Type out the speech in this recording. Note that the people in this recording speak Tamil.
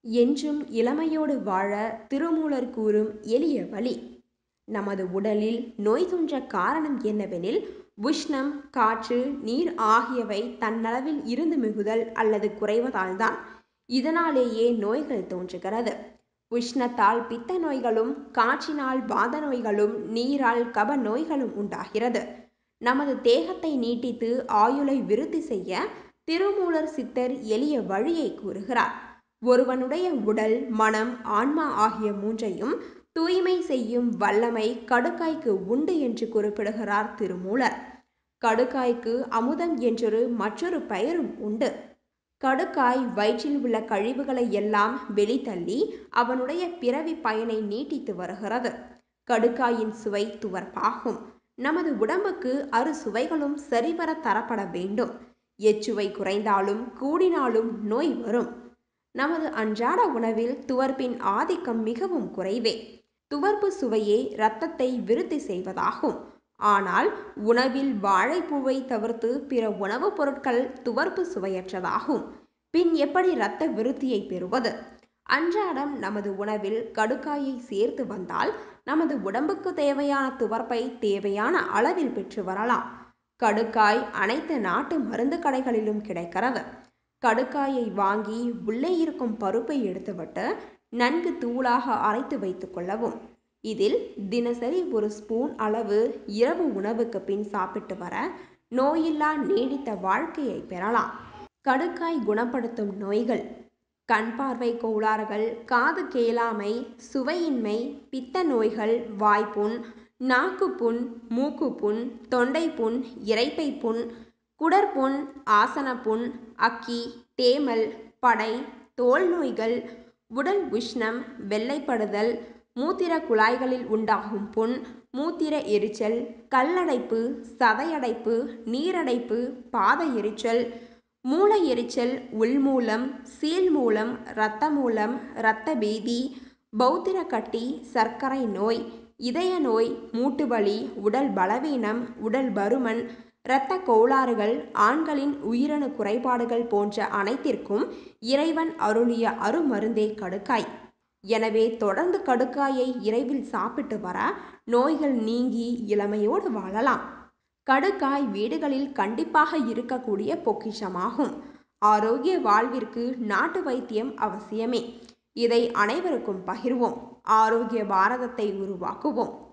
என்றும் இளமையோடு வாழ திருமூலர் கூறும் எளிய வழி நமது உடலில் நோய் தோன்ற காரணம் என்னவெனில் உஷ்ணம் காற்று நீர் ஆகியவை தன்னளவில் இருந்து மிகுதல் அல்லது குறைவதால்தான் இதனாலேயே நோய்கள் தோன்றுகிறது உஷ்ணத்தால் பித்த நோய்களும் காற்றினால் வாத நோய்களும் நீரால் கப நோய்களும் உண்டாகிறது நமது தேகத்தை நீட்டித்து ஆயுளை விருத்தி செய்ய திருமூலர் சித்தர் எளிய வழியை கூறுகிறார் ஒருவனுடைய உடல் மனம் ஆன்மா ஆகிய மூன்றையும் தூய்மை செய்யும் வல்லமை கடுக்காய்க்கு உண்டு என்று குறிப்பிடுகிறார் திருமூலர் கடுக்காய்க்கு அமுதம் என்றொரு மற்றொரு பெயரும் உண்டு கடுக்காய் வயிற்றில் உள்ள கழிவுகளை எல்லாம் வெளித்தள்ளி அவனுடைய பிறவி பயனை நீட்டித்து வருகிறது கடுக்காயின் சுவை துவர்ப்பாகும் நமது உடம்புக்கு அறு சுவைகளும் சரிவர தரப்பட வேண்டும் எச்சுவை குறைந்தாலும் கூடினாலும் நோய் வரும் நமது அன்றாட உணவில் துவர்ப்பின் ஆதிக்கம் மிகவும் குறைவே துவர்ப்பு சுவையே இரத்தத்தை விருத்தி செய்வதாகும் ஆனால் உணவில் வாழைப்பூவை தவிர்த்து பிற உணவுப் பொருட்கள் துவர்ப்பு சுவையற்றதாகும் பின் எப்படி இரத்த விருத்தியை பெறுவது அன்றாடம் நமது உணவில் கடுக்காயை சேர்த்து வந்தால் நமது உடம்புக்கு தேவையான துவர்ப்பை தேவையான அளவில் பெற்று வரலாம் கடுக்காய் அனைத்து நாட்டு மருந்து கடைகளிலும் கிடைக்கிறது கடுக்காயை வாங்கி உள்ளே இருக்கும் பருப்பை எடுத்துவிட்டு நன்கு தூளாக அரைத்து வைத்துக் கொள்ளவும் இதில் தினசரி ஒரு ஸ்பூன் அளவு இரவு உணவுக்கு பின் சாப்பிட்டு வர நோயில்லா நீடித்த வாழ்க்கையை பெறலாம் கடுக்காய் குணப்படுத்தும் நோய்கள் கண் பார்வை கோளாறுகள் காது கேளாமை சுவையின்மை பித்த நோய்கள் வாய்ப்புண் நாக்குப்புண் மூக்குப்புண் தொண்டைப்புண் இறைப்பை புண் குடற்புண் ஆசனப்புண் அக்கி தேமல் படை தோல் நோய்கள் உடல் உஷ்ணம் வெள்ளைப்படுதல் மூத்திர குழாய்களில் உண்டாகும் புண் மூத்திர எரிச்சல் கல்லடைப்பு சதையடைப்பு நீரடைப்பு பாத எரிச்சல் மூளை எரிச்சல் உள்மூலம் சீல் மூலம் இரத்த மூலம் இரத்த பேதி பௌத்திர கட்டி சர்க்கரை நோய் இதய நோய் மூட்டுவலி உடல் பலவீனம் உடல் பருமன் இரத்த கோளாறுகள் ஆண்களின் உயிரணு குறைபாடுகள் போன்ற அனைத்திற்கும் இறைவன் அருளிய அருமருந்தே கடுக்காய் எனவே தொடர்ந்து கடுக்காயை இறைவில் சாப்பிட்டு வர நோய்கள் நீங்கி இளமையோடு வாழலாம் கடுக்காய் வீடுகளில் கண்டிப்பாக இருக்கக்கூடிய பொக்கிஷமாகும் ஆரோக்கிய வாழ்விற்கு நாட்டு வைத்தியம் அவசியமே இதை அனைவருக்கும் பகிர்வோம் ஆரோக்கிய பாரதத்தை உருவாக்குவோம்